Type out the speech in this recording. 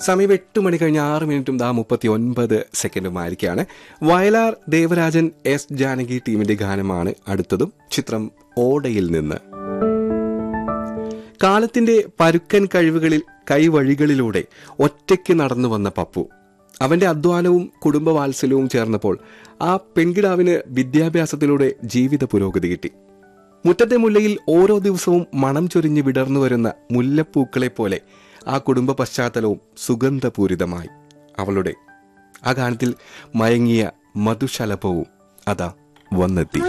സമയം എട്ട് മണി കഴിഞ്ഞ് ആറ് മിനിറ്റും ദാ മുപ്പത്തി ഒൻപത് സെക്കൻഡുമായിരിക്കാണ് വയലാർ ദേവരാജൻ എസ് ജാനകി ടീമിന്റെ ഗാനമാണ് അടുത്തതും ചിത്രം ഓടയിൽ നിന്ന് കാലത്തിന്റെ പരുക്കൻ കഴിവുകളിൽ കൈവഴികളിലൂടെ ഒറ്റയ്ക്ക് നടന്നു വന്ന പപ്പു അവന്റെ അധ്വാനവും കുടുംബവാത്സല്യവും ചേർന്നപ്പോൾ ആ പെൺകിടാവിന് വിദ്യാഭ്യാസത്തിലൂടെ ജീവിത പുരോഗതി കിട്ടി മുറ്റത്തെ മുല്ലയിൽ ഓരോ ദിവസവും മണം ചൊരിഞ്ഞ് വിടർന്നു വരുന്ന മുല്ലപ്പൂക്കളെ പോലെ ആ കുടുംബ പശ്ചാത്തലവും സുഗന്ധപൂരിതമായി അവളുടെ ആ ഗാനത്തിൽ മയങ്ങിയ മധുശലഭവും അതാ വന്നെത്തി